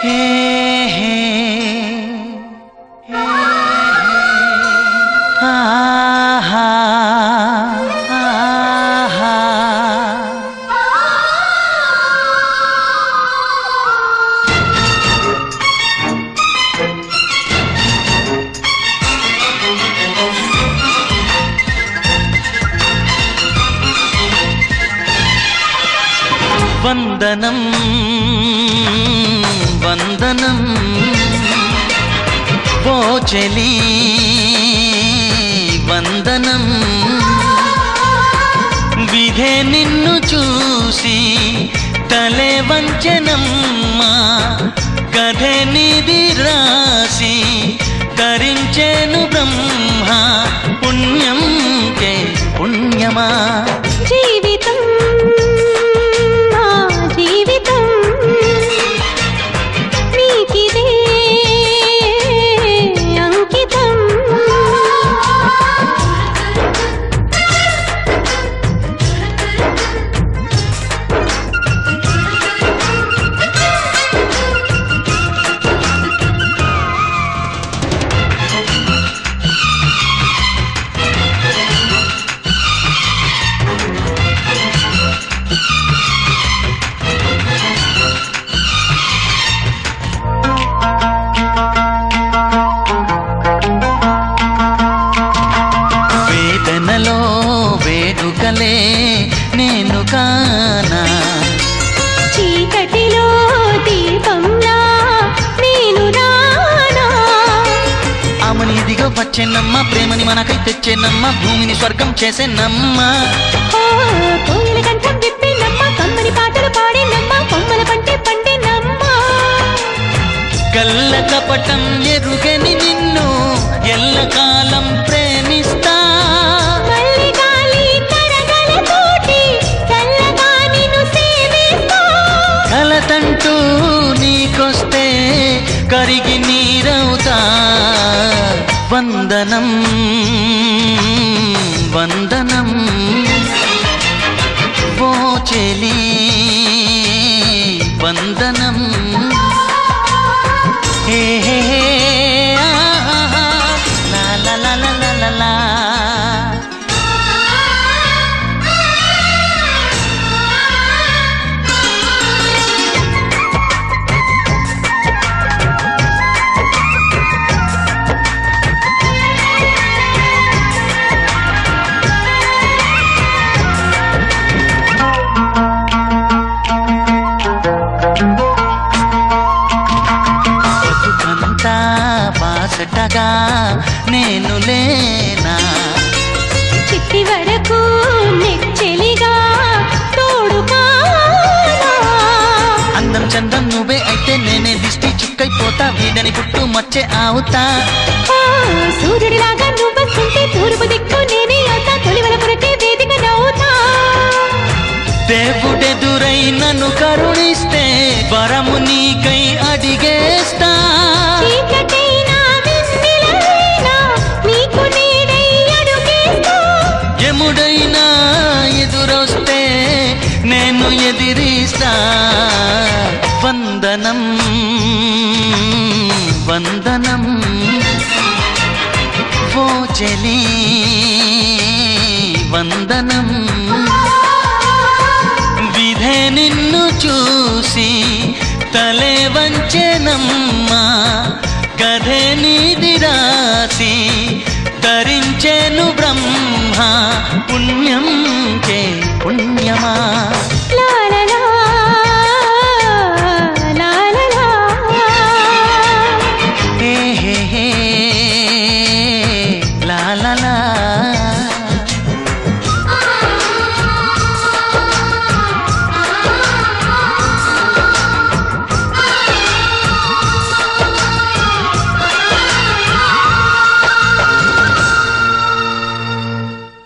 హే హే ఆహా ఆహా వందనం వందనం పోచెలి వందనం విధే నిన్ను చూసి తలే వంచనమ్మా కథే నిధి రాసి తరించేను బ్రహ్మ పుణ్యం కే పుణ్యమా జీవితం నా జీవితం నీకిదే అంకితం వేదనలో వేడుకలే నేను కానా చీకటిలో దీపంలా నేను రానా ఆమెని ఇదిగో వచ్చేనమ్మ ప్రేమని మనకై తెచ్చేనమ్మ భూమిని స్వర్గం చేసేనమ్మ ఓ కోయిల కంఠం విప్పినమ్మ కమ్మని పాటలు పాడినమ్మ కొమ్మల పంటే పండినమ్మ కల్ల కపటం ఎరుగని నిన్ను ఎల్లకాలం ప్రేమిస్తా మళ్ళీ గాలి తరగలతోటి చల్లగా నిన్ను సేవిస్తా కలతంటూ నీకొస్తే కరిగి నీరవుతా వందనం వందనం ఓ చెలి వందనం హే హే హే, ఆహా, లా లా లా లా లా లా లా. బతుకంతా బాసటగా నేను లేనా చిట్టి వరకు నెచ్చెలిగా తోడుగా అందం చందం నువ్వే అయితే నేనే దిష్టి చుక్కైపోతా వీడని పుట్టు మచ్చే ఆవుతా సూర్యుడిలాగా నువ్వు వస్తుంటే తూర్పు దిక్కు నేనే అవుతా తొలివల కొరకే వేదిక నవ్వుతా దేవుడెదురై నన్ను కరుణిస్తే వరము నీకై అడిగేస్తా చీకటైనా వెన్నెలైనా నీకు నేనై అడుగేస్తా ఎముడైనా ఎదురొస్తే నేను ఎదిరిస్తా వందనం వందనం ఓ చెలి వందనం విధే నిన్ను చూసి తలే వంచెనమ్మా కథే నీది రాసి తరించెను బ్రహ్మ పుణ్యం చే పుణ్యమా లా లా లా, లా లా లా. హే హే హే